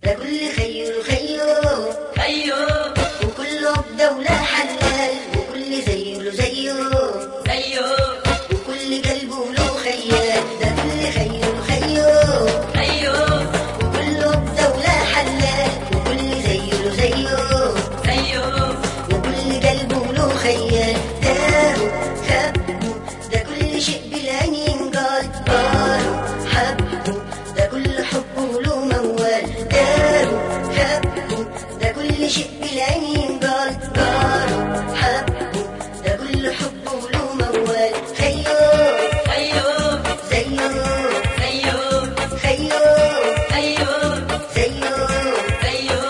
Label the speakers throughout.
Speaker 1: ده كل خير خير
Speaker 2: خيو
Speaker 1: وكله بدولة حلال وكل زيه له زيه
Speaker 2: زيو
Speaker 1: وكل قلبه له خيال ده كل خير خير
Speaker 2: خيو
Speaker 1: وكله بدولة حلال وكل زيه له زيه
Speaker 2: زيو
Speaker 1: وكل قلبه له خيال داروا خبوا ده كل شيء بالعين قال قالوا حبوا ده كل حبه له موال داروا خبوا ده كل شيء بالعين قال قالوا حبوا ده كل حبه له موال خيو
Speaker 2: خيو
Speaker 1: زيه
Speaker 2: خيو
Speaker 1: خيو
Speaker 2: خيو
Speaker 1: زيه
Speaker 2: زيو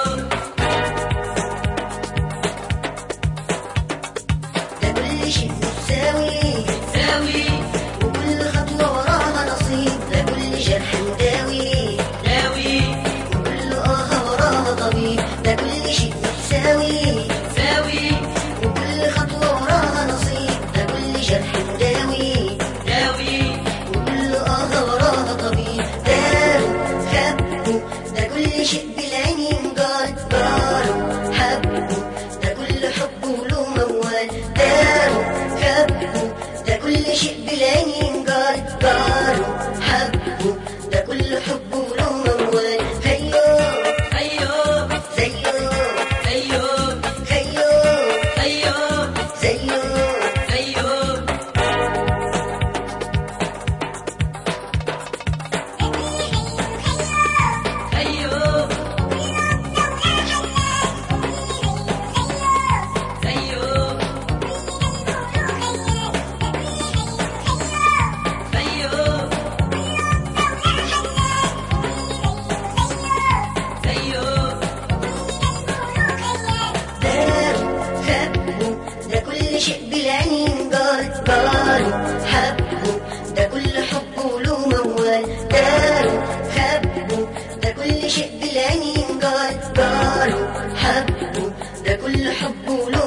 Speaker 1: ده كل شيء متساوي
Speaker 2: ساوي
Speaker 1: وكل خطوة وراها نصيب لكل جرح مداوي
Speaker 2: داوي
Speaker 1: وكل آه وراها طبيب ده كل شيء متساوي
Speaker 2: ساوي
Speaker 1: وكل خطوة وراها نصيب ده كل جرح مداوي
Speaker 2: داوي
Speaker 1: وكل آه وراها طبيب داروا خبوا ده كل شيء بالعين قال قالوا حبوا ده كل حب له موال داروا خبوا ده كل شيء بالعين قال قالوا حبوا ده كل حب له موال خيو
Speaker 2: خيو
Speaker 1: زيه
Speaker 2: خيو
Speaker 1: خيو
Speaker 2: خيو
Speaker 1: زيه
Speaker 2: خيو خيو خيو خيو خيو
Speaker 1: داروا خبوا ده كل شيء بالعين قال قالوا حبوا ده كل حب له موال داروا خبوا ده كل شيء بالعين قال قالوا حبوا ده كل حب له